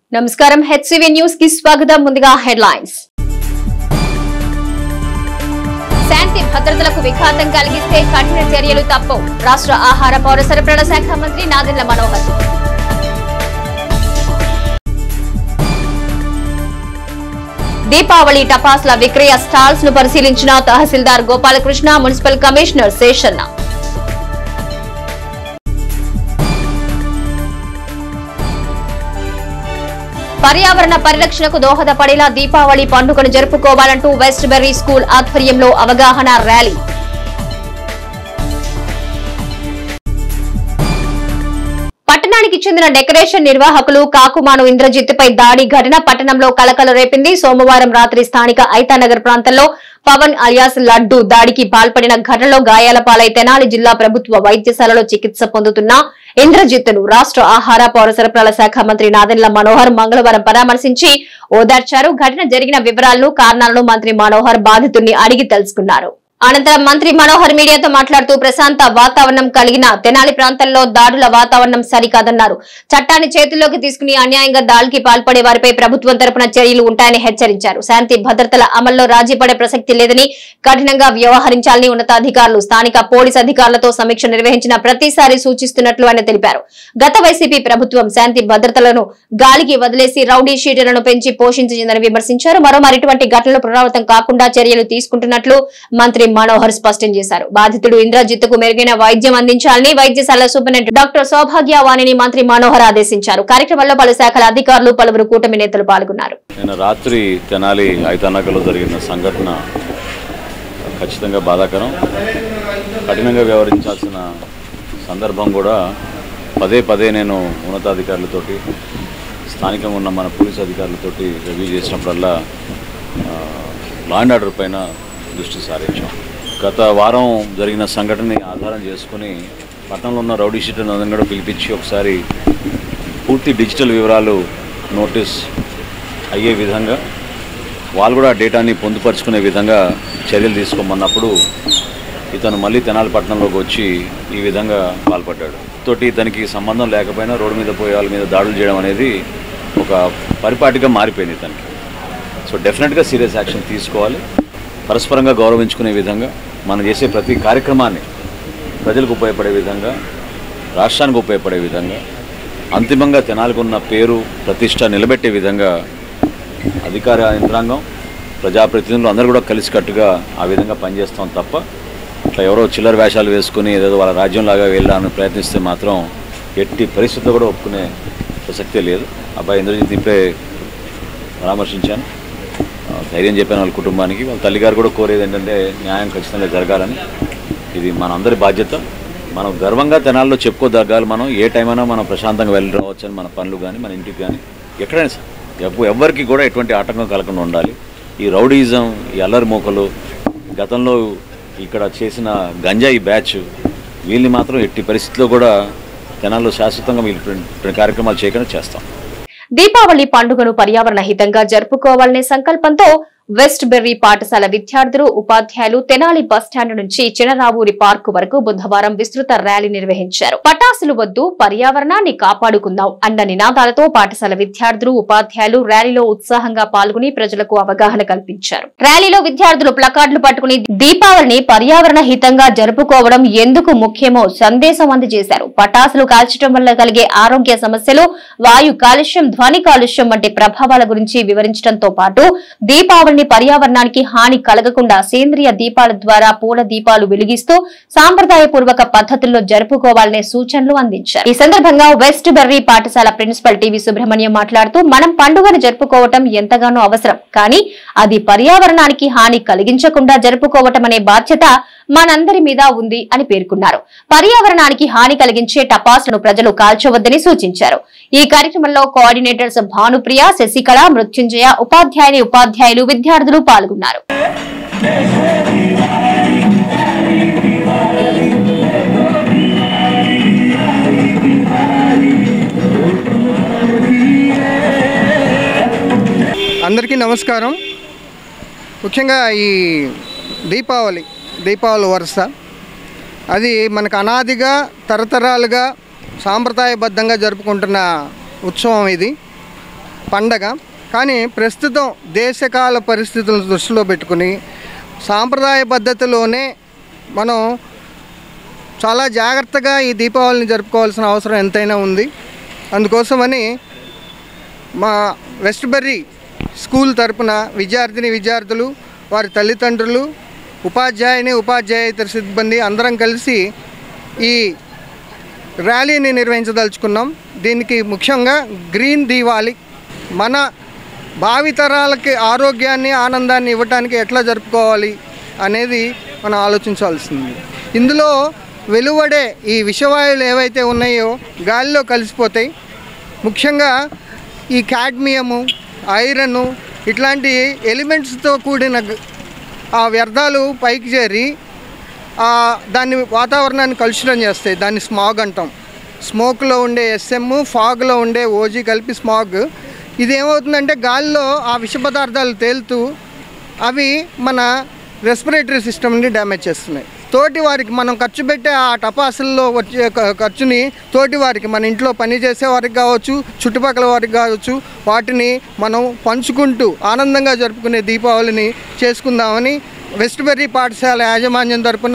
నమస్కారం HCV news కి స్వాగతం ముందుగా హెడ్లైన్స్ శాంతి భద్రతలకు విఘాతం కలిగిస్తే కఠిన చర్యలు తప్పవు రాష్ట్ర ఆహార పౌర సరఫరాల శాఖ మంత్రి నాదెండ్ల మనోహర్ దీపావళి టపాసుల విక్రయ స్టాల్స్ ను పరిశీలించిన తహసీల్దార్ గోపాలకృష్ణ మున్సిపల్ కమిషనర్ శేషన్న పర్యావరణ పరిరక్షణకు దోహదపడేలా దీపావళి పండుగను జరుపుకోవాలంటూ వెస్ట్ బెర్రీ స్కూల్ ఆధ్వర్యంలో అవగాహన ర్యాలీ పట్టణానికి చెందిన డెకరేషన్ నిర్వాహకులు కాకుమాను ఇంద్రజిత్ పై దాడి ఘటన పట్టణంలో కలకల రేపింది సోమవారం రాత్రి స్థానిక ఐతానగర్ ప్రాంతంలో పవన్ అలియాస్ లడ్డు దాడికి పాల్పడిన ఘటనలో గాయాల పాలై తెనాలి జిల్లా ప్రభుత్వ వైద్యశాలలో చికిత్స పొందుతున్న ఇంద్రజిత్ ను రాష్ట్ర ఆహార పౌర సరఫరాల శాఖ మంత్రి నాదెండ్ల మనోహర్ మంగళవారం పరామర్శించి ఓదార్చారు ఘటన జరిగిన వివరాలను కారణాలను మంత్రి మనోహర్ బాధితుడిని అడిగి తెలుసుకున్నారు అనంతరం మంత్రి మనోహర్ మీడియాతో మాట్లాడుతూ ప్రశాంత వాతావరణం కలిగిన తెనాలి ప్రాంతంలో దాడుల వాతావరణం సరికాదన్నారు చట్టాన్ని చేతుల్లోకి తీసుకుని అన్యాయంగా దాడికి పాల్పడే వారిపై ప్రభుత్వం తరపున చర్యలు ఉంటాయని హెచ్చరించారు శాంతి భద్రతల అమల్లో రాజీ పడే ప్రసక్తి లేదని కఠినంగా వ్యవహరించాలని ఉన్నతాధికారులు స్థానిక పోలీస్ అధికారులతో సమీక్ష నిర్వహించిన ప్రతిసారి సూచిస్తున్నట్లు ఆయన తెలిపారు గత వైసీపీ ప్రభుత్వం శాంతి భద్రతలను గాలికి వదిలేసి రౌడీ షీటర్లను పెంచి పోషించిందని విమర్శించారు మరోమారి ఇటువంటి ఘటనలు పునరావృతం కాకుండా చర్యలు తీసుకుంటున్నట్లు మంత్రి మనోహర్ స్పష్టం చేశారు బాధితుడు ఇంద్రజిత్ కు మెరుగైన వైద్యం అందించాలని వైద్యశాల సూపరింటెండెంట్ డాక్టర్ సౌభాగ్య వాణిని మంత్రి మనోహర్ ఆదేశించారు కార్యక్రమంలో పలు శాఖల అధికారులు పలువురు కూటమి నేతలు పాల్గొన్నారు నిన్న రాత్రి తెనాలి ఐతానగర్లో జరిగిన సంఘటన ఖచ్చితంగా బాధాకరం కఠినంగా వ్యవహరించాల్సిన సందర్భం కూడా పదే పదే నేను ఉన్నతాధికారులతోటి స్థానికంగా ఉన్న మన పోలీస్ అధికారులతోటి రివ్యూ చేసినప్పుడల్లా లా అండ్ ఆర్డర్ పైన దృష్టి సారించాం గత వారం జరిగిన సంఘటనని ఆధారం చేసుకుని పట్టణంలో ఉన్న రౌడీ షీట్లను అందరం కూడా పిలిపించి ఒకసారి పూర్తి డిజిటల్ వివరాలు నోటీస్ అయ్యే విధంగా వాళ్ళు కూడా ఆ డేటాని పొందుపరుచుకునే విధంగా చర్యలు తీసుకోమన్నప్పుడు ఇతను మళ్ళీ తెనాలి పట్టణంలోకి వచ్చి ఈ విధంగా పాల్పడ్డాడు తోటి ఇతనికి సంబంధం లేకపోయినా రోడ్డు మీద పోయే వాళ్ళ మీద దాడులు చేయడం అనేది ఒక పరిపాటిగా మారిపోయింది ఇతనికి సో డెఫినెట్గా సీరియస్ యాక్షన్ తీసుకోవాలి పరస్పరంగా గౌరవించుకునే విధంగా మనం చేసే ప్రతి కార్యక్రమాన్ని ప్రజలకు ఉపయోగపడే విధంగా రాష్ట్రానికి ఉపయోగపడే విధంగా అంతిమంగా తెనాలకు ఉన్న పేరు ప్రతిష్ట నిలబెట్టే విధంగా అధికార యంత్రాంగం ప్రజాప్రతినిధులు అందరూ కూడా కలిసికట్టుగా ఆ విధంగా పనిచేస్తాం తప్ప ఇట్లా ఎవరో చిల్లర వేషాలు వేసుకుని ఏదో వాళ్ళ రాజ్యంలాగా వెళ్ళాలని ప్రయత్నిస్తే మాత్రం ఎట్టి పరిస్థితుల్లో కూడా ఒప్పుకునే ప్రసక్తే లేదు అబ్బాయి ఇంద్రజిత్ ఇప్పుడే పరామర్శించాను ఆ, ధైర్యం చెప్పాను వాళ్ళ కుటుంబానికి వాళ్ళ తల్లిగారు కూడా కోరేది ఏంటంటే న్యాయం ఖచ్చితంగా జరగాలని ఇది మన అందరి బాధ్యత మనం గర్వంగా తెనాల్లో చెప్పుకోదగ్గాలి మనం ఏ టైం అయినా మనం ప్రశాంతంగా వెళ్ళి రావచ్చు అని మన పనులు కానీ మన ఇంటికి కానీ ఎక్కడైనా సరే ఎవ్వ- ఎవ్వరికి కూడా ఎటువంటి ఆటంకం కలగకుండా ఉండాలి ఈ రౌడీయిజం ఈ అల్లరి మూకలు గతంలో ఇక్కడ చేసిన గంజాయి బ్యాచ్ వీళ్ళని మాత్రం ఎట్టి పరిస్థితిలో కూడా తెనాల్లో శాశ్వతంగా వీళ్ళు ఇటువంటి కార్యక్రమాలు చేయకుండా చేస్తాం దీపావళి పండుగను పర్యావరణ హితంగా జరుపుకోవాలనే సంకల్పంతో వెస్ట్ బెర్రీ పాఠశాల విద్యార్థులు ఉపాధ్యాయులు తెనాలి బస్టాండ్ నుంచి చినరావూరి పార్కు వరకు బుధవారం విస్తృత ర్యాలీ నిర్వహించారు పటాసులు వద్దు పర్యావరణాన్ని కాపాడుకుందాం అన్న నినాదాలతో పాఠశాల విద్యార్థులు ఉపాధ్యాయులు ర్యాలీలో ఉత్సాహంగా పాల్గొని ప్రజలకు అవగాహన కల్పించారు ర్యాలీలో విద్యార్థులు ప్లకార్డులు పట్టుకుని దీపావళిని పర్యావరణ హితంగా జరుపుకోవడం ఎందుకు ముఖ్యమో సందేశం అందజేశారు పటాసులు కాల్చడం వల్ల కలిగే ఆరోగ్య సమస్యలు వాయు కాలుష్యం ధ్వని కాలుష్యం వంటి ప్రభావాల గురించి వివరించడంతో పాటు దీపావళిని పర్యావరణానికి హాని కలగకుండా సేంద్రియ దీపాల ద్వారా పూల దీపాలు వెలిగిస్తూ సాంప్రదాయపూర్వక పద్ధతుల్లో జరుపుకోవాలనే సూచనలు అందించారు ఈ సందర్భంగా వెస్ట్ బెర్రీ పాఠశాల ప్రిన్సిపల్ టీవీ సుబ్రహ్మణ్యం మాట్లాడుతూ మనం పండుగను జరుపుకోవటం ఎంతగానో అవసరం కానీ అది పర్యావరణానికి హాని కలిగించకుండా జరుపుకోవటం అనే బాధ్యత మనందరి మీద ఉంది అని పేర్కొన్నారు పర్యావరణానికి హాని కలిగించే టపాసులను ప్రజలు కాల్చవద్దని సూచించారు ఈ కార్యక్రమంలో కోఆర్డినేటర్స్ భానుప్రియ శశికళ మృత్యుంజయ ఉపాధ్యాయుని ఉపాధ్యాయులు విద్యార్థులు పాల్గొన్నారు అందరికీ నమస్కారం ముఖ్యంగా ఈ దీపావళి దీపావళి వరుస అది మనకు అనాదిగా తరతరాలుగా సాంప్రదాయబద్ధంగా జరుపుకుంటున్న ఉత్సవం ఇది పండగ కానీ ప్రస్తుతం దేశకాల పరిస్థితులను దృష్టిలో పెట్టుకుని సాంప్రదాయ పద్ధతిలోనే మనం చాలా జాగ్రత్తగా ఈ దీపావళిని జరుపుకోవాల్సిన అవసరం ఎంతైనా ఉంది అందుకోసమని మా వెస్ట్ బెర్రీ స్కూల్ తరపున విద్యార్థిని విద్యార్థులు వారి తల్లిదండ్రులు ఉపాధ్యాయుని ఉపాధ్యాయేతర సిబ్బంది అందరం కలిసి ఈ ర్యాలీని నిర్వహించదలుచుకున్నాం దీనికి ముఖ్యంగా గ్రీన్ దీవాలి మన భావితరాలకి ఆరోగ్యాన్ని ఆనందాన్ని ఇవ్వటానికి ఎట్లా జరుపుకోవాలి అనేది మనం ఆలోచించాల్సింది ఇందులో వెలువడే ఈ విషవాయువులు ఏవైతే ఉన్నాయో గాలిలో కలిసిపోతాయి ముఖ్యంగా ఈ కాడ్మియము ఐరన్ ఇట్లాంటి ఎలిమెంట్స్తో కూడిన గ- ఆ వ్యర్థాలు పైకి చేరి ఆ, దాన్ని వాతావరణాన్ని కలుషితం చేస్తాయి దాన్ని స్మాగ్ అంటాం స్మోక్లో ఉండే ఎస్ఎమ్ ఫాగ్లో ఉండే ఓజీ కలిపి స్మాగ్ ఇది ఏమవుతుందంటే గాలిలో ఆ విష పదార్థాలు తేలుతూ అవి మన రెస్పిరేటరీ సిస్టమ్ని డ్యామేజ్ చేస్తున్నాయి తోటి వారికి మనం ఖర్చు పెట్టే ఆ టపాసుల్లో వచ్చే ఖ- ఖర్చుని తోటి వారికి మన ఇంట్లో పని చేసే వారికి కావచ్చు చుట్టుపక్కల వారికి కావచ్చు వాటిని మనం పంచుకుంటూ ఆనందంగా జరుపుకునే దీపావళిని చేసుకుందామని వెస్ట్ బెర్రీ పాఠశాల యాజమాన్యం తరపున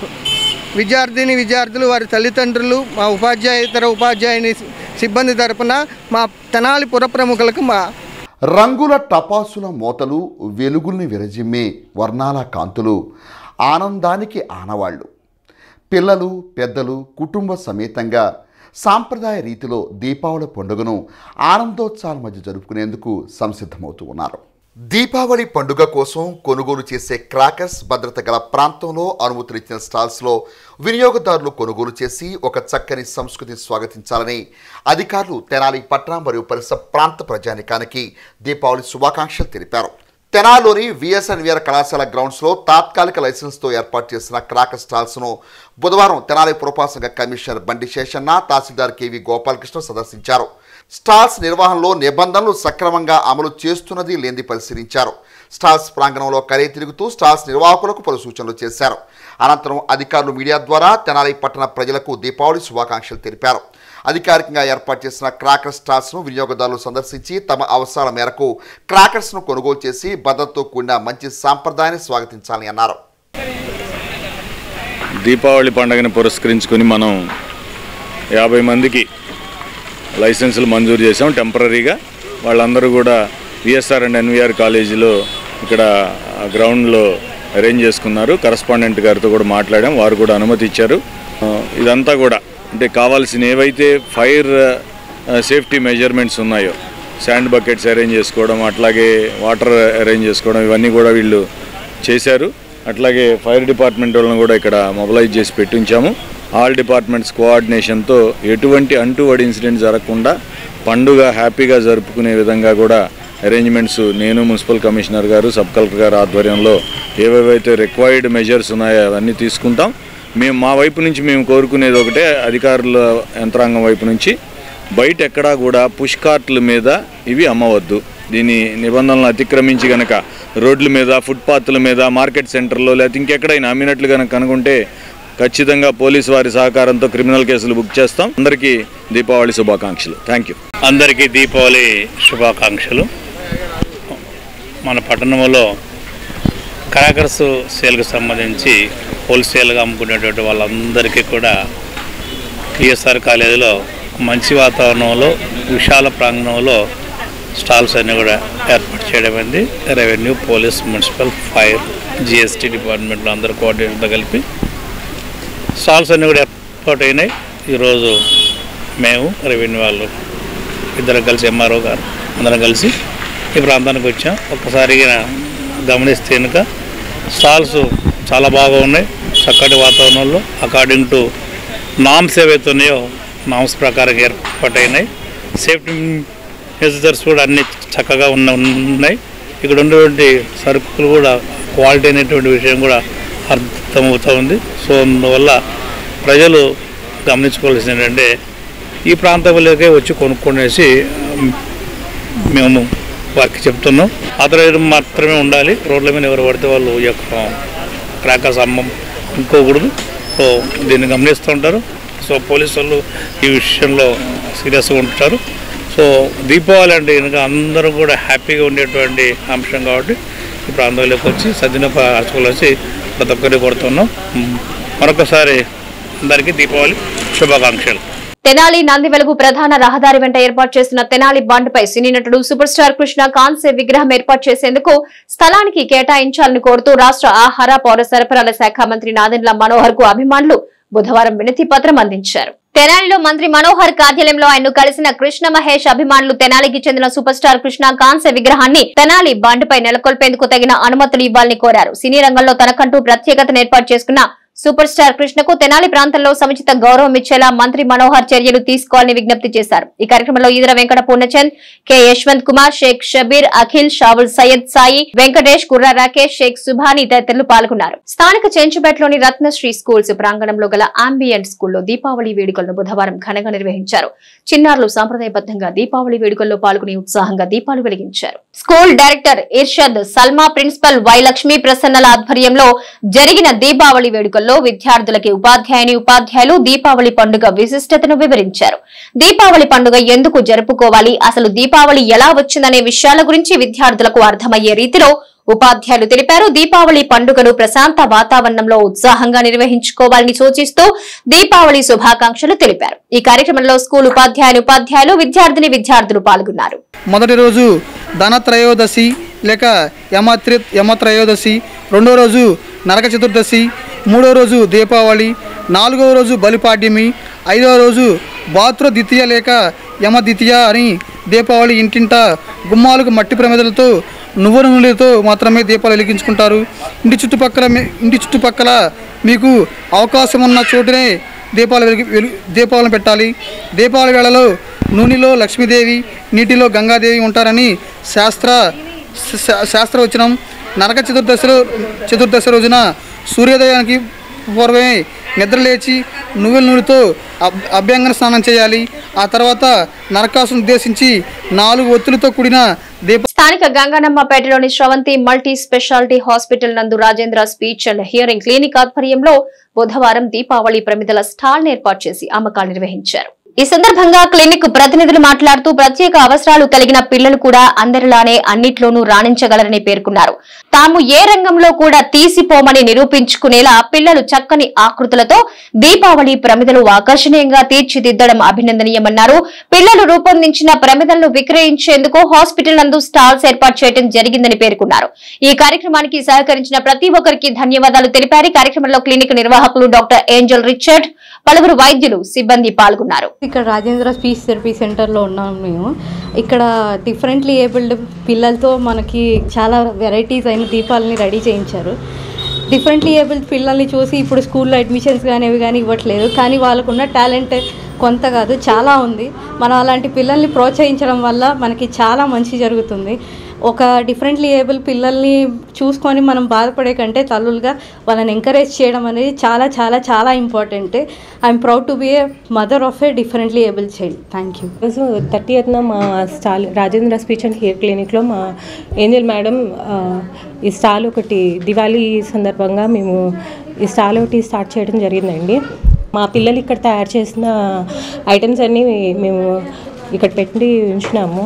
విద్యార్థిని విద్యార్థులు వారి తల్లిదండ్రులు మా ఉపాధ్యాయేతర ఉపాధ్యాయుని సిబ్బంది తరపున మా తెనాలి పుర ప్రముఖులకు మా రంగుల టపాసుల మోతలు వెలుగుల్ని విరజిమ్మే వర్ణాల కాంతులు ఆనందానికి ఆనవాళ్ళు పిల్లలు పెద్దలు కుటుంబ సమేతంగా సాంప్రదాయ రీతిలో దీపావళి పండుగను ఆనందోత్సాహాల మధ్య జరుపుకునేందుకు సంసిద్ధమవుతూ ఉన్నారు దీపావళి పండుగ కోసం కొనుగోలు చేసే క్రాకర్స్ భద్రత గల ప్రాంతంలో అనుమతులు ఇచ్చిన స్టాల్స్లో వినియోగదారులు కొనుగోలు చేసి ఒక చక్కని సంస్కృతిని స్వాగతించాలని అధికారులు తెనాలి పట్టణ మరియు పరిసర ప్రాంత ప్రజానికానికి దీపావళి శుభాకాంక్షలు తెలిపారు తెనాలోని విఎస్ఎన్విఆర్ కళాశాల గ్రౌండ్స్లో తాత్కాలిక లైసెన్స్తో ఏర్పాటు చేసిన క్రాకర్ స్టాల్స్ను బుధవారం తెనాలి పురపాలక కమిషనర్ బండి శేషన్న తహసీల్దార్ కేవి గోపాలకృష్ణ సందర్శించారు స్టాల్స్ నిర్వహణలో నిబంధనలు సక్రమంగా అమలు చేస్తున్నది లేనిది పరిశీలించారు స్టాల్స్ ప్రాంగణంలో కరే తిరుగుతూ స్టాల్స్ నిర్వాహకులకు పలు సూచనలు చేశారు అనంతరం అధికారులు మీడియా ద్వారా తెనాలి పట్టణ ప్రజలకు దీపావళి శుభాకాంక్షలు తెలిపారు అధికారికంగా ఏర్పాటు చేసిన క్రాకర్ స్టాల్స్ను వినియోగదారులు సందర్శించి తమ అవసరాల మేరకు క్రాకర్స్ను కొనుగోలు చేసి భద్రతతో కూడిన మంచి సాంప్రదాయాన్ని స్వాగతించాలని అన్నారు దీపావళి పండుగని పురస్కరించుకొని మనం యాభై మందికి లైసెన్సులు మంజూరు చేసాం టెంపరీగా వాళ్ళందరూ కూడా విఎస్ఆర్ అండ్ ఎన్విఆర్ కాలేజీలో ఇక్కడ ఆ గ్రౌండ్లో అరేంజ్ చేసుకున్నారు కరస్పాండెంట్ గారితో కూడా మాట్లాడాం వారు కూడా అనుమతి ఇచ్చారు ఆ, ఇదంతా కూడా అంటే కావాల్సిన ఏవైతే ఫైర్ సేఫ్టీ మెజర్మెంట్స్ ఉన్నాయో శాండ్ బకెట్స్ అరేంజ్ చేసుకోవడం అట్లాగే వాటర్ అరేంజ్ చేసుకోవడం ఇవన్నీ కూడా వీళ్ళు చేశారు అట్లాగే ఫైర్ డిపార్ట్మెంట్ వాళ్ళని కూడా ఇక్కడ మొబలైజ్ చేసి పెట్టించాము ఆల్ డిపార్ట్మెంట్స్ కోఆర్డినేషన్తో ఎటువంటి అంటువడి ఇన్సిడెంట్ జరగకుండా పండుగ హ్యాపీగా జరుపుకునే విధంగా కూడా అరేంజ్మెంట్స్ నేను మున్సిపల్ కమిషనర్ గారు సబ్ కలెక్టర్ గారు ఆధ్వర్యంలో ఏవేవైతే రిక్వైర్డ్ మెజర్స్ ఉన్నాయో అవన్నీ తీసుకుంటాం మేము మా వైపు నుంచి మేము కోరుకునేది ఒకటే అధికారుల యంత్రాంగం వైపు నుంచి బయట ఎక్కడా కూడా పుష్ కార్ట్ల మీద ఇవి అమ్మవద్దు దీని నిబంధనలను అతిక్రమించి గనక రోడ్ల మీద ఫుట్పాత్ల మీద మార్కెట్ సెంటర్లో లేకపోతే ఇంకెక్కడైనా అమ్మినట్లు కనుక కనుగొంటే ఖచ్చితంగా పోలీసు వారి సహకారంతో క్రిమినల్ కేసులు బుక్ చేస్తాం అందరికీ దీపావళి శుభాకాంక్షలు థ్యాంక్ యూ అందరికీ దీపావళి శుభాకాంక్షలు మన పట్టణంలో క్రాకర్స్ సేల్కి సంబంధించి హోల్సేల్గా అమ్ముకునేటువంటి వాళ్ళందరికీ కూడా పిఎస్ఆర్ కాలేజీలో మంచి వాతావరణంలో విశాల ప్రాంగణంలో స్టాల్స్ అన్నీ కూడా ఏర్పాటు చేయడం అయింది revenue police municipal fire GST డిపార్ట్మెంట్లో అందరు కోఆర్డినేటర్తో కలిపి స్టాల్స్ అన్నీ కూడా ఏర్పాటు అయినాయి ఈరోజు మేము రెవెన్యూ వాళ్ళు ఇద్దరం కలిసి ఎంఆర్ఓ గారు అందరం కలిసి ఈ ప్రాంతానికి వచ్చాం ఒక్కసారిగా గమనిస్తే కనుక స్టాల్స్ చాలా బాగా ఉన్నాయి చక్కటి వాతావరణంలో అకార్డింగ్ టు నామ్స్ ఏవైతే ఉన్నాయో నామ్స్ ప్రకారం ఏర్పాటైనాయి సేఫ్టీ మెజర్స్ కూడా అన్ని చక్కగా ఉన్న ఉన్నాయి ఇక్కడ ఉన్నటువంటి సరుకులు కూడా క్వాలిటీ అనేటువంటి విషయం కూడా అర్థమవుతూ ఉంది సో అందువల్ల ప్రజలు గమనించుకోవాల్సింది ఏంటంటే ఈ ప్రాంతంలోకే వచ్చి కొనుక్కునేసి ఉమ్, మేము వారికి చెప్తున్నాం ఆథరైజ్ మాత్రమే ఉండాలి రోడ్ల మీద ఎవరు పడితే వాళ్ళు ఈ యొక్క క్రాకర్స్ అమ్మం అనుకోకూడదు సో దీన్ని గమనిస్తూ ఉంటారు సో పోలీసు వాళ్ళు ఈ విషయంలో సీరియస్గా ఉంటారు సో సో దీపావళి అంటే కనుక అందరూ కూడా హ్యాపీగా ఉండేటువంటి అంశం కాబట్టి ఈ ప్రాంతంలోకి వచ్చి సద్దినప అర్చకులు వచ్చి ప్రతి ఒక్కరికి కొడుతున్నాం మరొకసారి అందరికీ దీపావళి శుభాకాంక్షలు తెనాలి నంది వెలుగు ప్రధాన రహదారి వెంట ఏర్పాటు చేసిన తెనాలి బండ్పై సినీ నటుడు సూపర్ స్టార్ కృష్ణ కాన్సే విగ్రహం ఏర్పాటు చేసేందుకు స్థలానికి కేటాయించాలని కోరుతూ రాష్ట్ర ఆహార పౌర సరఫరాల శాఖ మంత్రి నాదెండ్ల మనోహర్ కు అభిమానులు బుధవారం వినతి పత్రం అందించారు తెనాలిలో మంత్రి మనోహర్ కార్యాలయంలో ఆయన్ను కలిసిన కృష్ణ మహేష్ అభిమానులు తెనాలికి చెందిన సూపర్ స్టార్ కృష్ణ కాన్సే విగ్రహాన్ని తెనాలి బండ్పై నెలకొల్పేందుకు తగిన అనుమతులు ఇవ్వాలని కోరారు సినీ రంగంలో తనకంటూ ప్రత్యేకతను ఏర్పాటు చేసుకున్న సూపర్ స్టార్ కృష్ణకు తెనాలి ప్రాంతంలో సముచిత గౌరవం ఇచ్చేలా మంత్రి మనోహర్ చర్యలు తీసుకోవాలని విజ్ఞప్తి చేశారు ఈ కార్యక్రమంలో ఈదర వెంకట పూర్ణచంద్ కె యశ్వంత్ కుమార్ షేక్ షబీర్ అఖిల్ షావుల్ సయ్యద్ సాయి వెంకటేష్ కుర్ర రాకేష్ షేక్ సుభాని తదితరులు పాల్గొన్నారు స్థానిక చెంచుపేటలోని రత్నశ్రీ స్కూల్స్ ప్రాంగణంలో గల అంబియంట్ స్కూల్లో దీపావళి వేడుకలను బుధవారం ఘనంగా నిర్వహించారు చిన్నారులు సాంప్రదాయబద్ధంగా దీపావళి వేడుకల్లో పాల్గొని ఉత్సాహంగా దీపాలు వెలిగించారు school director Irshad Salma principal Y Lakshmi ప్రసన్నల ఆధ్వర్యంలో జరిగిన దీపావళి వేడుకల్లో విద్యార్థులకి ఉపాధ్యాయుని ఉపాధ్యాయులు దీపావళి పండుగ విశిష్టతను వివరించారు దీపావళి పండుగ ఎందుకు జరుపుకోవాలి అసలు దీపావళి ఎలా వచ్చిందనే విషయాల గురించి విద్యార్థులకు అర్థమయ్యే రీతిలో ఉపాధ్యాయులు తెలిపారు దీపావళి పండుగను ప్రశాంత వాతావరణంలో ఉత్సాహంగా నిర్వహించుకోవాలని సూచిస్తూ దీపావళి శుభాకాంక్షలు తెలిపారు ఈ కార్యక్రమంలో స్కూల్ ఉపాధ్యాయులు ఉపాధ్యాయులు విద్యార్థిని విద్యార్థులు పాల్గొన్నారు మొదటి రోజు ధనత్రయోదశి లేక యమత్రి యమత్రయోదశి రెండో రోజు నరక చతుర్దశి మూడో రోజు దీపావళి నాలుగవ రోజు బలిపాడ్యమి ఐదవ రోజు బాత్ర ద్వితీయ లేక యమ ద్వితీయ అని దీపావళి ఇంటింట గుమ్మాలకు మట్టి ప్రమిదలతో నువ్వుల నూనెలతో మాత్రమే దీపాలు వెలిగించుకుంటారు ఇంటి చుట్టుపక్కల మీ- ఇంటి చుట్టుపక్కల మీకు అవకాశం ఉన్న చోటునే దీపాలు వెలిగి వెలు దీపాలను పెట్టాలి దీపావళి వేళలో నూనెలో లక్ష్మీదేవి నీటిలో గంగాదేవి ఉంటారని శాస్త్ర శా- శాస్త్రవచనం నరక చతుర్దశిలో చతుర్దశి రోజున సూర్యోదయానికి పూర్వమే నిద్రలేచి నువ్వుల నూనెతో అబ్- అభ్యంగన స్నానం చేయాలి ఆ తర్వాత నరకాసును ఉద్దేశించి నాలుగు ఒత్తులతో కూడిన దీప స్థానిక గంగానమ్మపేటలోని శ్రవంతి మల్టీ స్పెషాలిటీ హాస్పిటల్ నందు Rajendra speech and hearing clinic ఆధ్వర్యంలో బుధవారం దీపావళి ప్రమిదల స్టాల్ ఏర్పాటు చేసి అమ్మకాలు నిర్వహించారు ఈ సందర్భంగా క్లినిక్ ప్రతినిధులు మాట్లాడుతూ ప్రత్యేక అవసరాలు కలిగిన పిల్లలు కూడా అందరిలానే అన్నిట్లోనూ రాణించగలరని పేర్కొన్నారు తాము ఏ రంగంలో కూడా తీసిపోమని నిరూపించుకునేలా పిల్లలు చక్కని ఆకృతులతో దీపావళి ప్రమిదలు ఆకర్షణీయంగా తీర్చిదిద్దడం అభినందనీయమన్నారు పిల్లలు రూపొందించిన ప్రమిదలను విక్రయించేందుకు హాస్పిటల్ నందు స్టాల్స్ ఏర్పాటు చేయడం జరిగిందని పేర్కొన్నారు ఈ కార్యక్రమానికి సహకరించిన ప్రతి ఒక్కరికి ధన్యవాదాలు తెలిపారు ఈ కార్యక్రమంలో క్లినిక్ నిర్వాహకులు డాక్టర్ ఏంజల్ రిచర్డ్ పలువురు వైద్యులు సిబ్బంది పాల్గొన్నారు ఇక్కడ రాజేంద్ర స్పీచ్ థెరపీ సెంటర్లో ఉన్నాం మేము ఇక్కడ డిఫరెంట్లీ ఏబుల్డ్ పిల్లలతో మనకి చాలా వెరైటీస్ అయిన దీపాలని రెడీ చేయించారు డిఫరెంట్లీ ఏబుల్డ్ పిల్లల్ని చూసి ఇప్పుడు స్కూల్లో అడ్మిషన్స్ కానీ ఇవి కానీ ఇవ్వట్లేదు కానీ వాళ్ళకున్న టాలెంట్ కొంత కాదు చాలా ఉంది మనం అలాంటి పిల్లల్ని ప్రోత్సహించడం వల్ల మనకి చాలా మంచి జరుగుతుంది ఒక డిఫరెంట్లీ ఏబుల్ పిల్లల్ని చూసుకొని మనం బాధపడే కంటే తల్లులుగా వాళ్ళని ఎంకరేజ్ చేయడం అనేది చాలా చాలా చాలా important I'm proud to be a mother of a differently able child thank you రోజు థర్టీ ఎత్న మా స్టాల్ రాజేంద్ర స్పీచ్ అండ్ హెయిర్ క్లినిక్లో మా ఏంజల్ మేడం ఆ, ఈ స్టాల్ ఒకటి దివాళీ సందర్భంగా మేము ఈ స్టాల్ ఒకటి స్టార్ట్ చేయడం జరిగిందండి మా పిల్లలు ఇక్కడ తయారు చేసిన ఐటమ్స్ అన్నీ మేము ఇక్కడ పెట్టి ఉంచినాము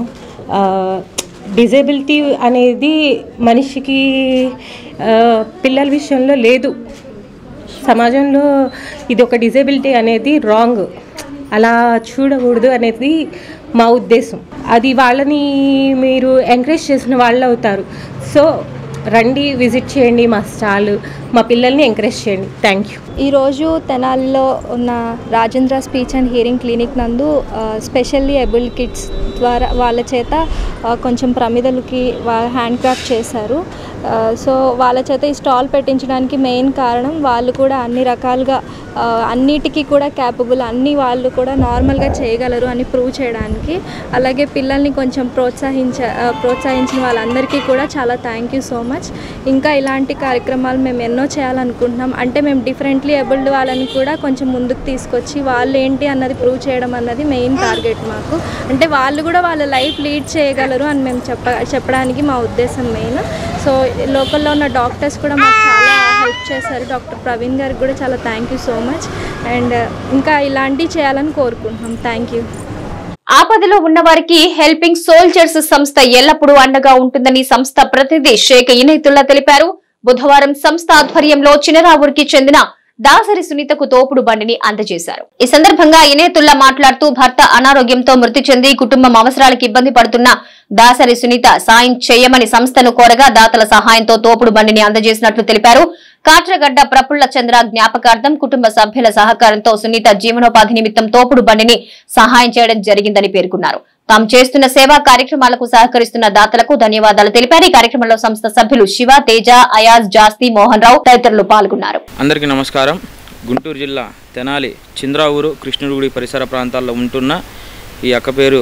డిజేబిలిటీ అనేది మనిషికి ఆ, పిల్లల విషయంలో లేదు సమాజంలో ఇది ఒక డిజేబిలిటీ అనేది రాంగ్ అలా చూడకూడదు అనేది మా ఉద్దేశం అది వాళ్ళని మీరు ఎంకరేజ్ చేసిన వాళ్ళు అవుతారు సో రండి విజిట్ చేయండి మా స్టాల్ మా పిల్లల్ని ఎంకరేజ్ చేయండి థ్యాంక్ యూ ఈరోజు తెనాలిలో ఉన్న Rajendra speech and hearing clinic నందు స్పెషల్లీ ఎబుల్ కిడ్స్ ద్వారా వాళ్ళ చేత ఆ, కొంచెం ప్రమిదలకి హ్యాండ్ క్రాఫ్ట్ చేశారు ఆ, సో వాళ్ళ చేత ఈ స్టాల్ పెట్టించడానికి మెయిన్ కారణం వాళ్ళు కూడా అన్ని రకాలుగా ఆ, అన్నిటికీ కూడా క్యాపబుల్ అన్ని వాళ్ళు కూడా నార్మల్గా చేయగలరు అని ప్రూవ్ చేయడానికి అలాగే పిల్లల్ని కొంచెం ప్రోత్సహించ ఆ, ప్రోత్సహించిన వాళ్ళందరికీ కూడా చాలా థ్యాంక్ యూ సో మచ్ ఇంకా ఇలాంటి కార్యక్రమాలు మేము ఎన్నో చేయాలనుకుంటున్నాం అంటే మేము డిఫరెంట్లీ ఎబుల్డ్ వాళ్ళని కూడా కొంచెం ముందుకు తీసుకొచ్చి వాళ్ళు ఏంటి అన్నది ప్రూవ్ చేయడం అన్నది మెయిన్ టార్గెట్ మాకు అంటే వాళ్ళు కూడా వాళ్ళ లైఫ్ లీడ్ చేయగలరు అని మేము చెప్ప చెప్పడానికి మా ఉద్దేశం మెయిన్ సో లోకల్లో ఉన్న డాక్టర్స్ కూడా మాకు చాలా హెల్ప్ చేశారు డాక్టర్ ప్రవీణ్ గారికి కూడా చాలా thank you so much and ఇంకా ఇలాంటివి చేయాలని కోరుకుంటున్నాం థ్యాంక్ యూ ఆపదలో ఉన్న వారికి హెల్పింగ్ సోల్జర్స్ సంస్థ ఎల్లప్పుడూ అండగా ఉంటుందని సంస్థ ప్రతినిధి షేక్ ఇనైతుల్లా తెలిపారు బుధవారం సంస్థ ఆధ్వర్యంలో చినరావూరికి చెందిన దాసరి సునీతకు తోపుడు బండిని అందజేశారు ఈ సందర్భంగా ఇనేతుల్లా మాట్లాడుతూ భర్త అనారోగ్యంతో మృతి చెంది కుటుంబం అవసరాలకు ఇబ్బంది పడుతున్న దాసరి సునీత సాయం చేయమని సంస్థను కోరగా దాతల సహాయంతో తోపుడు బండిని అందజేసినట్లు తెలిపారు కాట్రగడ్డ ప్రపుల్ల చంద్ర జ్ఞాపకార్థం కుటుంబ సభ్యుల సహకారంతో సునీత జీవనోపాధి నిమిత్తం తోపుడు బండిని సహాయం చేయడం జరిగిందని పేర్కొన్నారు తాము చేస్తున్న సేవా కార్యక్రమాలకు సహకరిస్తున్న దాతలకు ధన్యవాదాలు తెలిపారు ఈ కార్యక్రమంలో సంస్థ సభ్యులు శివ తేజ అయాజ్ జాస్తి మోహన్ రావు తదితరులు పాల్గొన్నారు అందరికీ నమస్కారం గుంటూరు జిల్లా తెనాలి చింద్రావూరు కృష్ణుడిగుడి పరిసర ప్రాంతాల్లో ఉంటున్న ఈ అక్క పేరు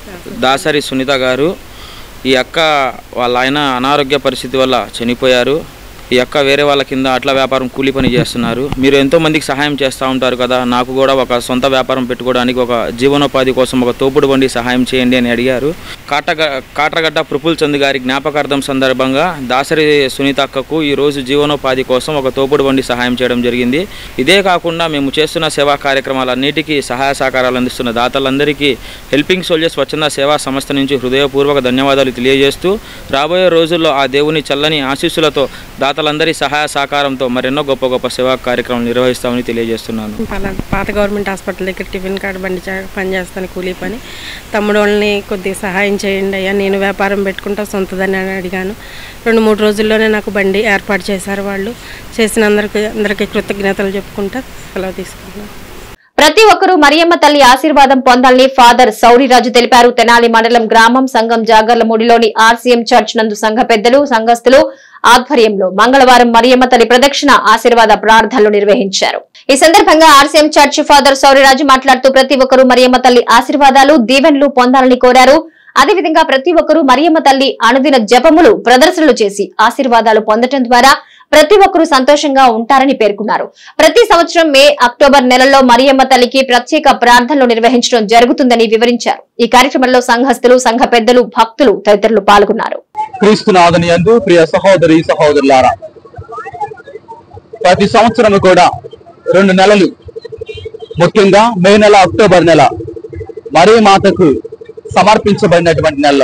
దాసరి సునీత గారు ఈ అక్క వాళ్ళ ఆయన అనారోగ్య పరిస్థితి వల్ల చనిపోయారు ఈ అక్క వేరే వాళ్ళ కింద అట్ల వ్యాపారం కూలి పని చేస్తున్నారు మీరు ఎంతో మందికి సహాయం చేస్తూ ఉంటారు కదా నాకు కూడా ఒక సొంత వ్యాపారం పెట్టుకోవడానికి ఒక జీవనోపాధి కోసం ఒక తోపుడు బండి సహాయం చేయండి అని అడిగారు కాటగ కాట్రగడ్డ ప్రఫుల్ చంద్ గారి జ్ఞాపకార్థం సందర్భంగా దాసరి సునీత అక్కకు ఈరోజు జీవనోపాధి కోసం ఒక తోపుడు బండి సహాయం చేయడం జరిగింది ఇదే కాకుండా మేము చేస్తున్న సేవా కార్యక్రమాలన్నిటికీ సహాయ సహకారాలు అందిస్తున్న దాతలందరికీ హెల్పింగ్ సోల్జర్స్ స్వచ్ఛంద సేవా సంస్థ నుంచి హృదయపూర్వక ధన్యవాదాలు తెలియజేస్తూ రాబోయే రోజుల్లో ఆ దేవుని చల్లని ఆశీస్సులతో దాతలందరి సహాయ సహకారంతో మరెన్నో గొప్ప గొప్ప సేవా కార్యక్రమాలు నిర్వహిస్తామని తెలియజేస్తున్నాను పలా పాత గవర్నమెంట్ హాస్పిటల్ దగ్గర టిఫిన్ కార్డు బండి చా- పని చేస్తాను కూలీ పని తమ్ముడు వాళ్ళని కొద్దిగా సహాయం చేయండి అయ్యా నేను వ్యాపారం పెట్టుకుంటా సొంతదని అని అడిగాను రెండు మూడు రోజుల్లోనే నాకు బండి ఏర్పాటు చేశారు వాళ్ళు చేసిన అందరికి అందరికీ కృతజ్ఞతలు చెప్పుకుంటా సెలవు తీసుకుంటున్నాను ప్రతి ఒక్కరూ మరియమ్మ తల్లి ఆశీర్వాదం పొందాలని ఫాదర్ సౌరిరాజు తెలిపారు తెనాలి మండలం గ్రామం సంఘం జాగర్లమూడిలోని ఆర్సీఎం చర్చ్ నందు సంఘ పెద్దలు సంఘస్థులు ఆధ్వర్యంలో మంగళవారం మరియమ్మ తల్లి ప్రదక్షిణ ఆశీర్వాద ప్రార్థనలు నిర్వహించారు ఈ సందర్భంగా ఆర్సీఎం చర్చ్ ఫాదర్ సౌరిరాజు మాట్లాడుతూ ప్రతి ఒక్కరూ మరియమ్మ తల్లి ఆశీర్వాదాలు దీవెనలు పొందాలని కోరారు అదేవిధంగా ప్రతి ఒక్కరూ మరియమ్మ తల్లి అనుదిన జపములు ప్రదర్శనలు చేసి ఆశీర్వాదాలు పొందటం ద్వారా ప్రతి ఒక్కరూ సంతోషంగా ఉంటారని పేర్కొన్నారు ప్రతి సంవత్సరం మే అక్టోబర్ నెలల్లో మరియమ్మ తల్లికి ప్రత్యేక ప్రార్థనలు నిర్వహించడం జరుగుతుందని వివరించారు ఈ కార్యక్రమంలో సంఘస్థులు సంఘ పెద్దలు భక్తులు తదితరులు పాల్గొన్నారు క్రీస్తునాథని యందు ప్రియ సహోదరి సహోదరులారా ప్రతి సంవత్సరం కూడా రెండు నెలలు ముఖ్యంగా మే నెల అక్టోబర్ నెల మరీ మాతకు సమర్పించబడినటువంటి నెల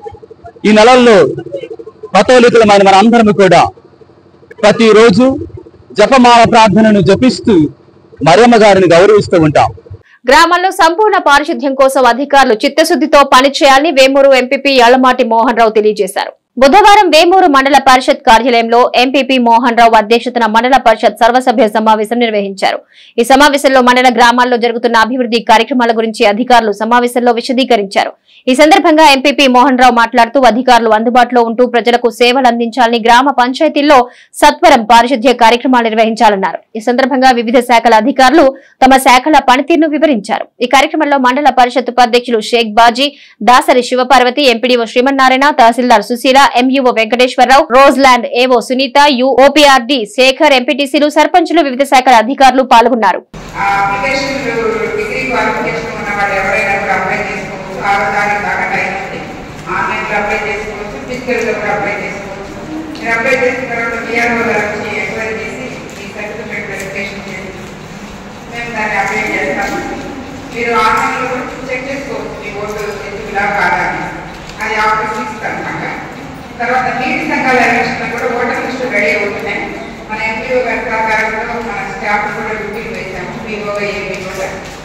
ఈ నెలల్లో కథోలికులమైన మన అందరం కూడా ప్రతిరోజు జపమాల ప్రార్థనను జపిస్తూ మరియమ్మ గారిని గౌరవిస్తూ ఉంటాం గ్రామాల్లో సంపూర్ణ పారిశుద్ధ్యం కోసం అధికారులు చిత్తశుద్దితో పనిచేయాలని వేమూరు ఎంపీపీ యలమాటి మోహన్ రావు తెలియజేశారు బుధవారం వేమూరు మండల పరిషత్ కార్యాలయంలో ఎంపీపీ మోహన్ రావు అధ్యక్షతన మండల పరిషత్ సర్వసభ్య సమావేశం నిర్వహించారు ఈ సమావేశంలో మండల గ్రామాల్లో జరుగుతున్న అభివృద్ధి కార్యక్రమాల గురించి అధికారులు సమావేశంలో విశదీకరించారు ఈ సందర్భంగా ఎంపీపీ మోహన్ రావు మాట్లాడుతూ అధికారులు అందుబాటులో ఉంటూ ప్రజలకు సేవలు అందించాలని గ్రామ పంచాయతీల్లో సత్వరం పారిశుద్ధ్య కార్యక్రమాలు నిర్వహించాలన్నారు ఈ సందర్భంగా వివిధ శాఖల అధికారులు తమ శాఖల పనితీరును వివరించారు ఈ కార్యక్రమంలో మండల పరిషత్ ఉపాధ్యక్షులు షేక్ బాజీ దాసరి శివపార్వతి ఎంపీడీఓ శ్రీమన్నారాయణ తహసీల్దార్ సుశీల ఎంయూఓ వెంకటేశ్వరరావు రోజ్ ల్యాండ్ ఏవో సునీత యు ఓపీఆర్డి శేఖర్ ఎంపీటీసీలు సర్పంచులు వివిధ శాఖల అధికారులు పాల్గొన్నారు అప్లికేషన్ డిగ్రీ క్వాలిఫికేషన్ ఉన్న వాళ్ళు ఎవరైనా కూడా అప్లై చేసుకోవచ్చు ఆరో తారీఖు దాకా టైం ఉంది ఆన్లైన్లో అప్లై చేసుకోవచ్చు ఫిజికల్గా కూడా అప్లై చేసుకోవచ్చు మీరు అప్లై చేసిన తర్వాత విఆర్ఓ గారు వచ్చి ఎంక్వైరీ చేసి మీ సర్టిఫికేట్ వెరిఫికేషన్ చేసి మేము దాన్ని అప్లై చేస్తాము మీరు ఆన్లైన్లో కూడా చెక్ చేసుకోవచ్చు మీ ఓటు ఎదుగులా కాదా అని అది ఆఫీస్ ఇస్తాను అనమాట తర్వాత నీటి సంఘాల ఎలక్షన్లో కూడా ఓటర్ లిస్టు రెడీ అవుతున్నాయి మన ఎంపీఓ గారి సహకారంలో మన స్టాఫ్ కూడా డ్యూటీలు వేసాము పీఓగా ఏపీ కూడా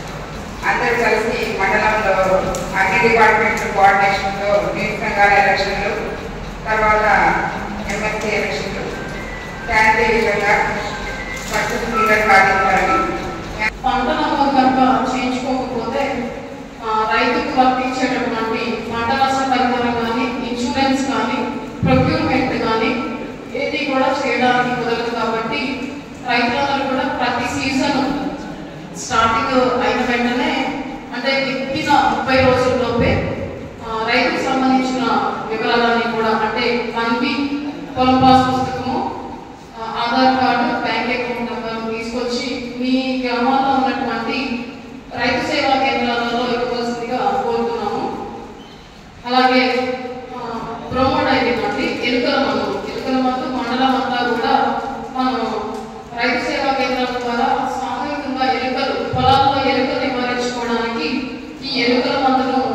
అందరూ కలిసి మండలంలో అన్ని డిపార్ట్మెంట్ల కోఆర్డినేషన్లో నీటి సంఘాల ఎలక్షన్లు తర్వాత ఎమ్మెల్సీ ఎలక్షన్లు శానిటరీ విధంగా ఫస్ట్ స్పీకర్ సాధించాలని పంట నమోదు కనుక చేయించుకోకపోతే ఆ, రైతుకు వర్తించేటటువంటి పంట నష్ట పరిహారం కానీ ఇన్సూరెన్స్ కానీ ప్రొక్యూర్మెంట్ కానీ ఏది కూడా చేయడానికి కుదరదు కాబట్టి రైతులందరూ కూడా ప్రతి సీజన్ స్టార్టింగ్ అయిన వెంటనే అంటే విత్తిన ముప్పై రోజుల్లోపే ఆ, రైతుకు సంబంధించిన వివరాలన్నీ కూడా అంటే వన్ వీక్ పొలం పాస్ పుస్తకము ఆ, Aadhaar card bank account number తీసుకొచ్చి మీ గ్రామాల్లో ఉన్నటువంటి రైతు సేవా కేంద్రాలలో ఇవ్వవలసిందిగా కోరుతున్నాము అలాగే ఆ, ప్రోమో డైరీ అండి ఎలుకల మందు ఎలుకల మందు మండలం అంతా కూడా మనం రైతు సేవా కేంద్రాల ద్వారా సామూహికంగా ఎలుకలు పొలాల్లో ఎలుకలు నివారించుకోవడానికి ఈ ఎలుకల మందును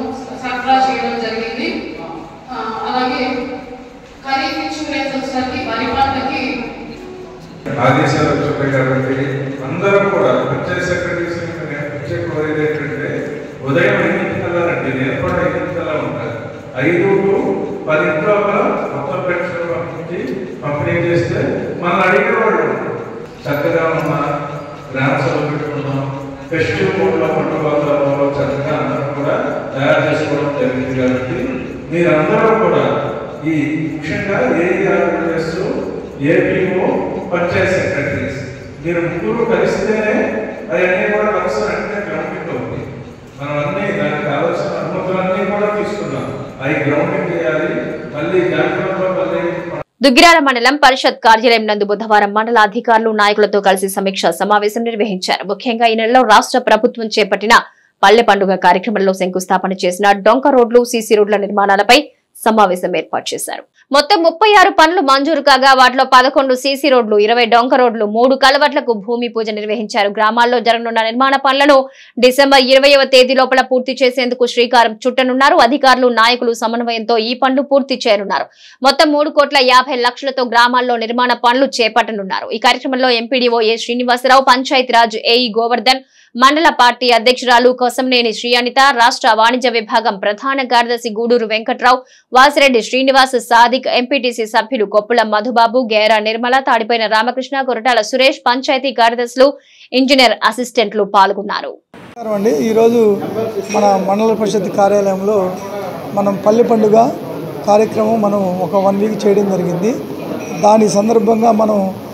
ఆదేశాలు వచ్చాయి కాబట్టి అందరూ కూడా పంచాయత్ సెక్రటరీస్ నేను ప్రత్యేక కోరేది ఏంటంటే ఉదయం ఎనిమిది కల్లానండి నేను కూడా ఎనిమిది కల్లా ఉంటాను ఐదు టు పది లోపల మొత్తం పెన్షన్ పంపించి పంపిణీ చేస్తే మనం అడిగే వాళ్ళు ఉండరు. చక్కగా ఉన్న గ్రామ సభ పెట్టుకున్నాం ఫెస్టివల్ మూడ్లో పండుగ వాతావరణంలో చక్కగా అందరం కూడా తయారు చేసుకోవడం జరిగింది కాబట్టి మీరందరూ కూడా ఈ ముఖ్యంగా ఏఈఆర్ఎస్ ఏపీఓ పంచాయత్ సెక్రటరీస్ మీరు ముగ్గురు కలిస్తేనే అవన్నీ కూడా కలిసి అంటే గ్రౌండింగ్ అవుతుంది మనం అన్ని దానికి కావాల్సిన అనుమతులన్నీ కూడా తీసుకున్నాం అవి గ్రౌండింగ్ చేయాలి మళ్ళీ జాగ్రత్తలో మళ్ళీ దుగ్గిరాల మండలం పరిషత్ కార్యాలయం నందు బుధవారం మండల అధికారులు నాయకులతో కలిసి సమీక్ష సమావేశం నిర్వహించారు ముఖ్యంగా ఈ నెలలో రాష్ట్ర ప్రభుత్వం చేపట్టిన పల్లె పండుగ కార్యక్రమంలో శంకుస్థాపన చేసిన డొంక రోడ్లు సీసీ రోడ్ల నిర్మాణాలపై సమావేశం ఏర్పాటు చేశారు మొత్తం ముప్పై ఆరు పనులు మంజూరు కాగా వాటిలో పదకొండు సీసీ రోడ్లు ఇరవై డొంక రోడ్లు మూడు కలవట్లకు భూమి పూజ నిర్వహించారు గ్రామాల్లో జరగనున్న నిర్మాణ పనులను డిసెంబర్ ఇరవైవ తేదీ లోపల పూర్తి చేసేందుకు శ్రీకారం చుట్టనున్నారు అధికారులు నాయకులు సమన్వయంతో ఈ పనులు పూర్తి చేయనున్నారు మొత్తం మూడు కోట్ల యాభై లక్షలతో గ్రామాల్లో నిర్మాణ పనులు చేపట్టనున్నారు ఈ కార్యక్రమంలో MPDO A Srinivasa Rao Panchayati Raj AE Govardhan మండల పార్టీ అధ్యక్షురాలు కొసంనేని శ్రీ అనిత రాష్ట్ర వాణిజ్య విభాగం ప్రధాన కార్యదర్శి గూడూరు వెంకట్రావు వాసిరెడ్డి శ్రీనివాస్ సాదిక్ ఎంపీటీసీ సభ్యులు కొప్పుల మధుబాబు గేరా నిర్మల తాడిపోయిన రామకృష్ణ కొరటాల సురేష్ పంచాయతీ కార్యదర్శులు ఇంజనీర్ అసిస్టెంట్లు పాల్గొన్నారు నమస్కారం అండి ఈరోజు మన మండల పరిషత్ కార్యాలయంలో మనం పల్లె పండుగ కార్యక్రమం మనం ఒక వన్ వీక్ చేయడం జరిగింది దాని సందర్భంగా మనం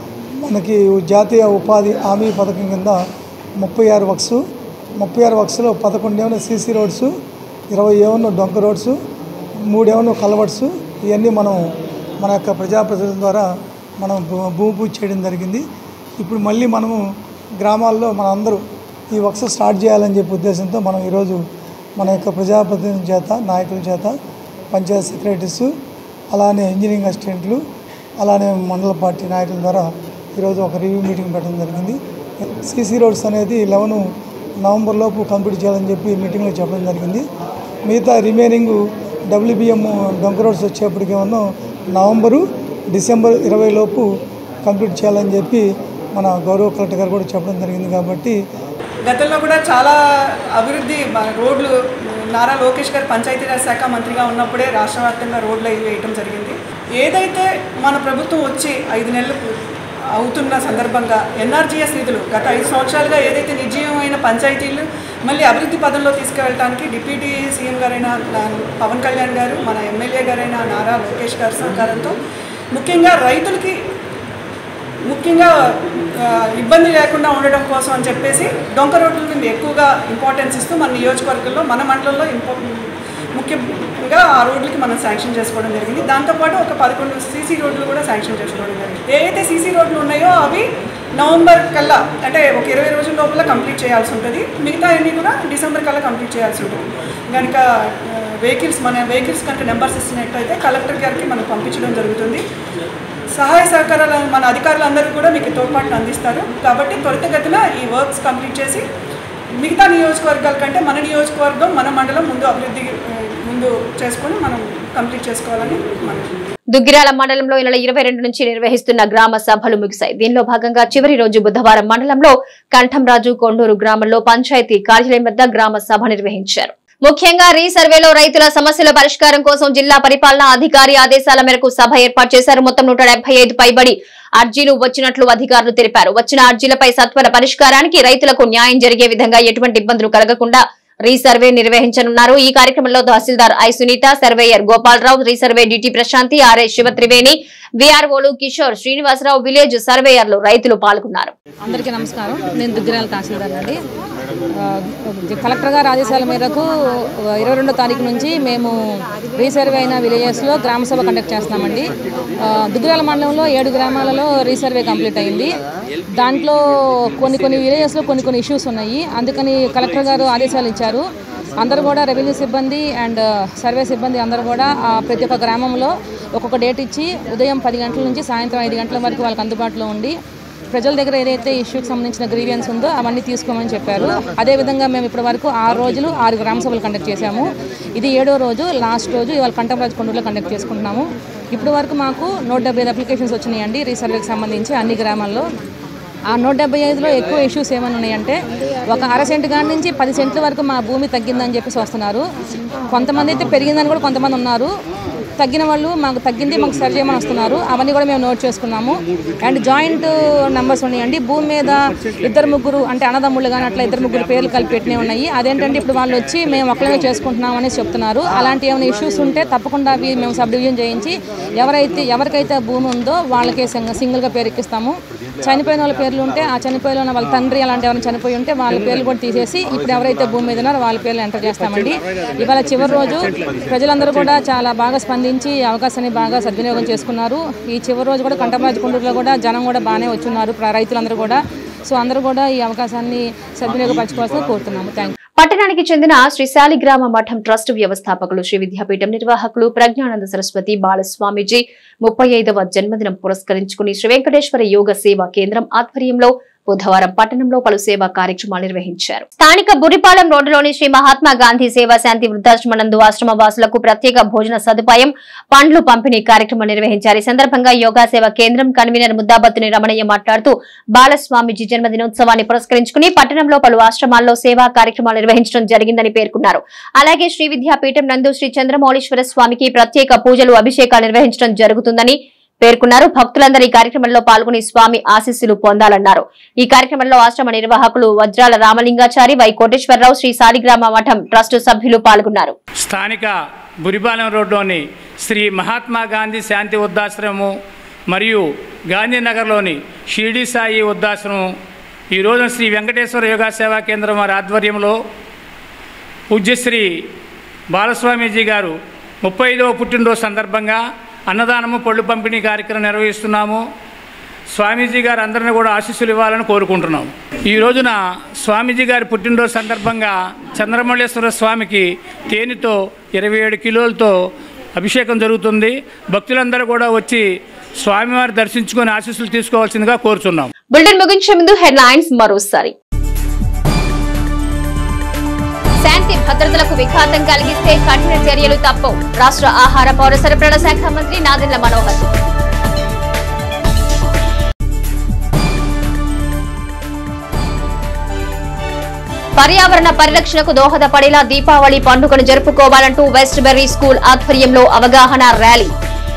మనకి జాతీయ ఉపాధి హామీ పథకం కింద ముప్పై ఆరు వర్క్స్ ముప్పై ఆరు వర్క్స్లో పదకొండు ఏమన్నా సీసీ రోడ్స్ ఇరవై ఏమన్నా డొంక రోడ్స్ మూడేమన్నా కలవర్ట్స్ ఇవన్నీ మనం మన యొక్క ప్రజాప్రతినిధుల ద్వారా మనం భూ- భూమి పూజ చేయడం జరిగింది ఇప్పుడు మళ్ళీ మనము గ్రామాల్లో మన అందరూ ఈ వర్క్స్ స్టార్ట్ చేయాలని చెప్పే ఉద్దేశంతో మనం ఈరోజు మన యొక్క ప్రజాప్రతినిధుల చేత నాయకుల చేత పంచాయత్ సెక్రటరీస్ అలానే ఇంజనీరింగ్ అసిస్టెంట్లు అలానే మండల పార్టీ నాయకుల ద్వారా ఈరోజు ఒక రివ్యూ మీటింగ్ పెట్టడం జరిగింది సీసీ రోడ్స్ అనేది లెవెన్ నవంబర్ లోపు కంప్లీట్ చేయాలని చెప్పి మీటింగ్లో చెప్పడం జరిగింది మిగతా రిమైనింగ్ డబ్ల్యూబిఎం డొంక రోడ్స్ వచ్చేప్పటికేమో నవంబరు డిసెంబర్ ఇరవై లోపు కంప్లీట్ చేయాలని చెప్పి మన గౌరవ కలెక్టర్ గారు కూడా చెప్పడం జరిగింది కాబట్టి గతంలో కూడా చాలా అభివృద్ధి మన రోడ్లు నారా లోకేష్ గారు పంచాయతీరాజ్ శాఖ మంత్రిగా ఉన్నప్పుడే రాష్ట్ర వ్యాప్తంగా రోడ్లు అవి వేయటం జరిగింది ఏదైతే మన ప్రభుత్వం వచ్చి ఐదు నెలలు అవుతున్న సందర్భంగా ఎన్ఆర్జీఎస్ నిధులు గత ఐదు సంవత్సరాలుగా ఏదైతే నిర్జీవమైన పంచాయతీలు మళ్ళీ అభివృద్ధి పదంలో తీసుకువెళ్ళడానికి డిప్యూటీ సీఎం గారైన నా- పవన్ కళ్యాణ్ గారు మన ఎమ్మెల్యే గారైన నారా లోకేష్ గారి సహకారంతో ముఖ్యంగా రైతులకి ముఖ్యంగా ఆ, ఇబ్బంది లేకుండా ఉండడం కోసం అని చెప్పేసి డొంక రోడ్ల మీద ఎక్కువగా ఇంపార్టెన్స్ ఇస్తూ మన నియోజకవర్గంలో మన మండలంలో ఇంపా ముఖ్యంగా ఆ రోడ్లకి మనం శాంక్షన్ చేసుకోవడం జరిగింది దాంతోపాటు ఒక పదకొండు సీసీ రోడ్లు కూడా శాంక్షన్ చేసుకోవడం జరిగింది ఏవైతే సీసీ రోడ్లు ఉన్నాయో అవి నవంబర్ కల్లా అంటే ఒక ఇరవై రోజుల లోపల కంప్లీట్ చేయాల్సి ఉంటుంది మిగతా అన్నీ కూడా డిసెంబర్ కల్లా కంప్లీట్ చేయాల్సి ఉంటుంది కనుక వెహికల్స్ మన వెహికల్స్ కనుక నెంబర్స్ ఇచ్చినట్టయితే కలెక్టర్ గారికి మనం పంపించడం జరుగుతుంది సహాయ సహకారాలు మన అధికారులందరూ కూడా మీకు తోడ్పాటును అందిస్తారు కాబట్టి త్వరితగతిన ఈ వర్క్స్ కంప్లీట్ చేసి మిగతా నియోజకవర్గాల కంటే మన నియోజకవర్గం మన మండలం ముందు అభివృద్ధి ఆ, ముందు చేసుకొని మనం కంప్లీట్ చేసుకోవాలని మనం దుగ్గిరాల మండలంలో ఈ నెల ఇరవై రెండు నుంచి నిర్వహిస్తున్న గ్రామ సభలు ముగిశాయి దీనిలో భాగంగా చివరి రోజు బుధవారం మండలంలో కంఠంరాజు కొండూరు గ్రామంలో పంచాయతీ కార్యాలయం వద్ద గ్రామ సభ నిర్వహించారు ముఖ్యంగా రీసర్వేలో రైతుల సమస్యల పరిష్కారం కోసం జిల్లా పరిపాలనా అధికారి ఆదేశాల మేరకు సభ ఏర్పాటు చేశారు మొత్తం నూట పైబడి అర్జీలు వచ్చినట్లు అధికారులు తెలిపారు వచ్చిన అర్జీలపై సత్వర పరిష్కారానికి రైతులకు న్యాయం జరిగే విధంగా ఎటువంటి ఇబ్బందులు కలగకుండా రీసర్వే నిర్వహించనున్నారు ఈ కార్యక్రమంలో tahsildar I Sunitha surveyor Gopala Rao resurvey DT Prashanthi RA Sivatriveni విఆర్ఓలు కిషోర్ శ్రీనివాసరావు విలేజ్ సర్వేయర్లు రైతులు పాల్గొన్నారు అందరికీ నమస్కారం నేను దుగ్గిరాల తహసీల్దార్ అండి ఆ, కలెక్టర్ గారి ఆదేశాల మేరకు ఇరవై రెండో తారీఖు నుంచి మేము రీసర్వే అయిన విలేజెస్లో గ్రామ సభ కండక్ట్ చేస్తున్నామండి ఆ, దుగ్గిరాల మండలంలో ఏడు గ్రామాలలో రీసర్వే కంప్లీట్ అయింది దాంట్లో కొన్ని కొన్ని విలేజెస్లో కొన్ని కొన్ని ఇష్యూస్ ఉన్నాయి అందుకని కలెక్టర్ గారు ఆదేశాలు ఇచ్చారు అందరూ కూడా రెవెన్యూ సిబ్బంది అండ్ సర్వే సిబ్బంది అందరూ కూడా ఆ, ప్రతి ఒక్క గ్రామంలో ఒక్కొక్క డేట్ ఇచ్చి ఉదయం పది గంటల నుంచి సాయంత్రం ఐదు గంటల వరకు వాళ్ళకి అందుబాటులో ఉండి ప్రజల దగ్గర ఏదైతే ఇష్యూకి సంబంధించిన గ్రీవియన్స్ ఉందో అవన్నీ తీసుకోమని చెప్పారు అదేవిధంగా మేము ఇప్పటి వరకు ఆరు రోజులు ఆరు గ్రామ సభలు కండక్ట్ చేశాము ఇది ఏడో రోజు లాస్ట్ రోజు ఇవాళ కంటమరాజు కొండూరులో కండక్ట్ చేసుకుంటున్నాము ఇప్పటి వరకు మాకు నూట డెబ్బై ఐదు అప్లికేషన్స్ వచ్చినాయండి రీసర్వేకి సంబంధించి అన్ని గ్రామాల్లో ఆ నూట డెబ్బై ఐదులో ఎక్కువ ఇష్యూస్ ఏమైనా ఉన్నాయంటే ఒక అర సెంట్ కాడి నుంచి పది సెంట్ల వరకు మా భూమి తగ్గిందని చెప్పేసి వస్తున్నారు కొంతమంది అయితే పెరిగిందని కూడా కొంతమంది ఉన్నారు తగ్గిన వాళ్ళు మాకు తగ్గింది మాకు సరి చేయమని వస్తున్నారు అవన్నీ కూడా మేము నోట్ చేసుకున్నాము అండ్ జాయింట్ నెంబర్స్ ఉన్నాయండి భూమి మీద ఇద్దరు ముగ్గురు అంటే అన్నదమ్ముళ్ళు కానీ అట్లా ఇద్దరు ముగ్గురు పేర్లు కలిపి పెట్టినవి ఉన్నాయి అదేంటంటే ఇప్పుడు వాళ్ళు వచ్చి మేము ఒక్కలమే చేసుకుంటున్నాం అనేసి చెప్తున్నారు అలాంటి ఏమైనా ఇష్యూస్ ఉంటే తప్పకుండా అవి మేము సబ్ డివిజన్ చేయించి ఎవరైతే ఎవరికైతే భూమి ఉందో వాళ్ళకే సింగ- సింగిల్గా పేరు ఎక్కిస్తాము చనిపోయిన వాళ్ళ పేర్లు ఉంటే ఆ చనిపోయిన ఉన్న వాళ్ళ తండ్రి అలాంటి ఎవరైనా చనిపోయి ఉంటే వాళ్ళ పేర్లు కూడా తీసేసి ఇప్పుడు ఎవరైతే భూమి మీద ఉన్నారో వాళ్ళ పేర్లు ఎంటర్ చేస్తామండి ఇవాళ చివరి రోజు ప్రజలందరూ కూడా చాలా బాగా స్పందించి ఈ అవకాశాన్ని బాగా సద్వినియోగం చేసుకున్నారు ఈ చివరి రోజు కూడా కంటమరాజు కొండూరులో కూడా జనం కూడా బాగానే వచ్చున్నారు ప్ర- రైతులందరూ కూడా సో అందరూ కూడా ఈ అవకాశాన్ని సద్వినియోగపరచుకోవాల్సింది కోరుతున్నాము థ్యాంక్ పట్టణానికి చెందిన శ్రీ శాలిగ్రామ మఠం ట్రస్ట్ వ్యవస్థాపకులు శ్రీ విద్యాపీఠం నిర్వాహకులు ప్రజ్ఞానంద సరస్వతి బాలస్వామిజీ ముప్పై ఐదవ జన్మదినం పురస్కరించుకుని శ్రీ వెంకటేశ్వర యోగ సేవా కేంద్రం ఆధ్వర్యంలో బుధవారం పట్టణంలో పలు సేవా కార్యక్రమాలు నిర్వహించారు స్థానిక బురిపాలెం రోడ్డులోని శ్రీ మహాత్మా గాంధీ సేవా శాంతి వృద్ధాశ్రమనందు ఆశ్రమ వాసులకు ప్రత్యేక భోజన సదుపాయం పండ్లు పంపిణీ కార్యక్రమం నిర్వహించారు ఈ సందర్భంగా యోగా సేవా కేంద్రం కన్వీనర్ ముద్దాబత్తుని రమణయ్య మాట్లాడుతూ బాలస్వామిజీ జన్మదినోత్సవాన్ని పురస్కరించుకుని పట్టణంలో పలు ఆశ్రమాల్లో సేవా కార్యక్రమాలు నిర్వహించడం జరిగిందని పేర్కొన్నారు అలాగే శ్రీ విద్యాపీఠం నందు శ్రీ చంద్రమౌళీశ్వర స్వామికి ప్రత్యేక పూజలు అభిషేకాలు నిర్వహించడం జరుగుతుందని పేర్కొన్నారు భక్తులందరూ ఈ కార్యక్రమంలో పాల్గొని స్వామి ఆశీస్సులు పొందాలన్నారు ఈ కార్యక్రమంలో ఆశ్రమ నిర్వాహకులు వజ్రాల రామలింగాచారి వై కోటేశ్వరరావు శ్రీ సాలిగ్రామ మఠం ట్రస్టు సభ్యులు పాల్గొన్నారు స్థానిక బురిపాలెం రోడ్లోని శ్రీ మహాత్మా గాంధీ శాంతి వృద్ధాశ్రమము మరియు గాంధీనగర్లోని షిరిడి సాయి వృద్ధాశ్రమం ఈ రోజున శ్రీ వెంకటేశ్వర యోగా సేవా కేంద్రం వారి ఆధ్వర్యంలో పూజ్యశ్రీ బాలస్వామీజీ గారు ముప్పై ఐదవ పుట్టినరోజు సందర్భంగా అన్నదానము పళ్ళు పంపిణీ కార్యక్రమం నిర్వహిస్తున్నాము స్వామీజీ గారు అందరిని కూడా ఆశీస్సులు ఇవ్వాలని కోరుకుంటున్నాం ఈ రోజున స్వామీజీ గారి పుట్టినరోజు సందర్భంగా చంద్రమల్లేశ్వర స్వామికి తేనెతో ఇరవై ఏడు కిలోలతో అభిషేకం జరుగుతుంది భక్తులందరూ కూడా వచ్చి స్వామివారి దర్శించుకొని ఆశీస్సులు తీసుకోవాల్సిందిగా కోరుచున్నాం బులెటిన్ ముగించే ముందు హెడ్లైన్స్ మరోసారి శాంతి భద్రతలకు విఘాతం కలిగిస్తే కఠిన చర్యలు తప్పవు రాష్ట్ర ఆహార పౌర సరఫరాల శాఖ మంత్రి నాదెండ్ల మనోహర్ పర్యావరణ పరిరక్షణకు దోహదపడేలా దీపావళి పండుగను జరుపుకోవాలంటూ వెస్ట్ బెర్రీ స్కూల్ ఆధ్వర్యంలో అవగాహన ర్యాలీ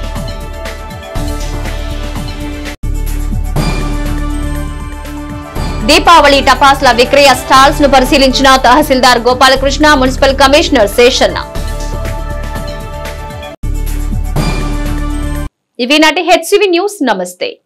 దీపావళి టపాస్ల విక్రయ స్టాల్స్ ను పరిశీలించిన తహసీల్దార్ గోపాలకృష్ణ మున్సిపల్ కమిషనర్ శేషన్న ఇవి నాటి హెచ్సివి న్యూస్ నమస్తే